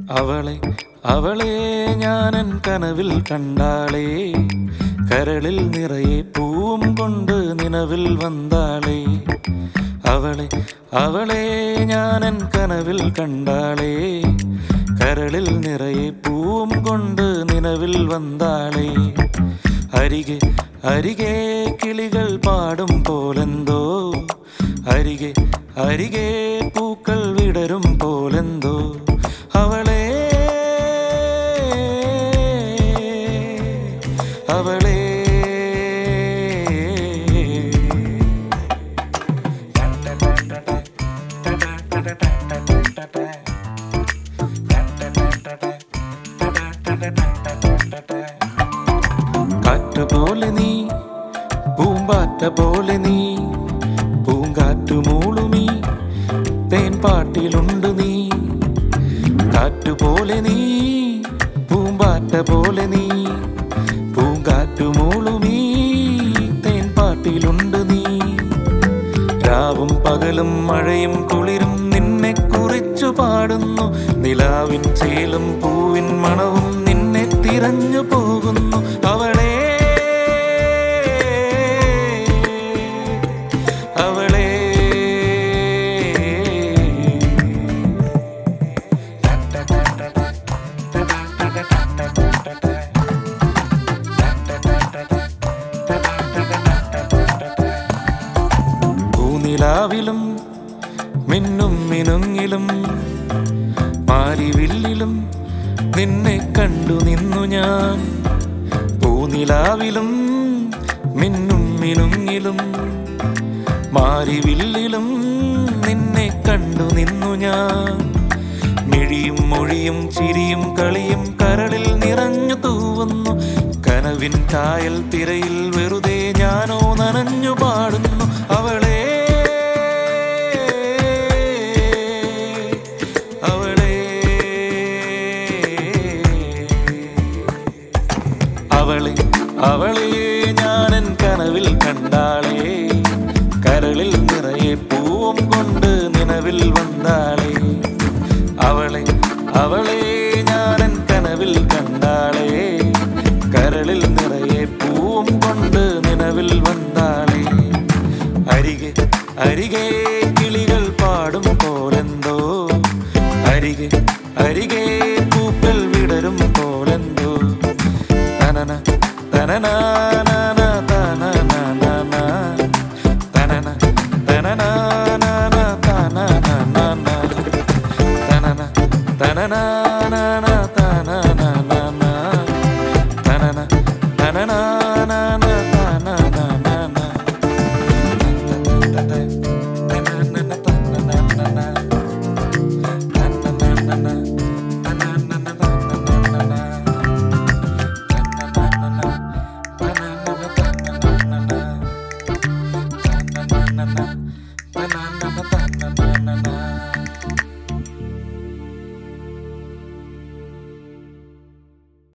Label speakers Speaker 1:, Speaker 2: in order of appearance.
Speaker 1: അവളെ അവളെ ഞാനൻ കനവിൽ കണ്ടാളേ കരളിൽ നിറയെ പൂവും കൊണ്ട് നിലവിൽ വന്നാളേ അവളെ അവളെ ഞാനൻ കനവിൽ കണ്ടാളേ കരളിൽ നിറയെ പൂവും കൊണ്ട് നിലവിൽ വന്നാളേ അരികെ അരികെ കിളികൾ പാടും പോലെന്തോ അരികെ അരികെ പൂക്കൾ വിടരും പോലെന്തോ അവളെ അവളെ കാറ്റ് പോലെ നീ പൂമ്പാറ്റ പോലെ നീ പൂങ്കാറ്റു മൂളുമീ തേൻപാട്ടിലുണ്ട് നീ കാറ്റു പോലെ നീ പൂമ്പാറ്റ പോലെ നീ പൂങ്കാറ്റു മൂളുമീ തേൻപാട്ടിലുണ്ട് നീ രാവും പകലും മഴയും കുളിരും നിന്നെ കുറിച്ചു പാടുന്നു നിലാവിൻ ചേലും പൂവിൻ മണവും നിന്നെ തിരഞ്ഞു പോകുന്നു അവളെ അവളെ പൂനിലാവിലും മിന്നും മിനുങ്ങിലും മാരിവില്ലിലും നിന്നെ കണ്ടു നിന്നു ഞാൻ പൂനിലാവിലും മിന്നും മിനുങ്ങിലും മാരിവില്ലിലും നിന്നെ കണ്ടു നിന്നു ഞാൻ മിഴിയും മൊഴിയും ചിരിയും കളിയും കരളിൽ നിറഞ്ഞു തൂവുന്നു കനവിൻ കായൽ തിരയിൽ വെറുതെ ഞാനോ നനഞ്ഞു പാടുന്നു അവളെ അവളെ അവളെ അവളെ ഞാനൻ കനവിൽ കണ്ടാളേ കരളിൽ നിറയെ പൂവും കൊണ്ട് നിലവിൽ വന്നാളേ അവളെ അവളെ ഞാനൻ കനവിൽ കണ്ടാളേ കരളിൽ നിറയെ പൂവും കൊണ്ട് നിലവിൽ വന്നാളേ അരികെ അരികെ കിളികൾ പാടും പോലെന്തോ അരികെ അരികെ പൂക്കൾ വിടരും പോലെന്തോ തനന തനന തനന തനന തനന തനന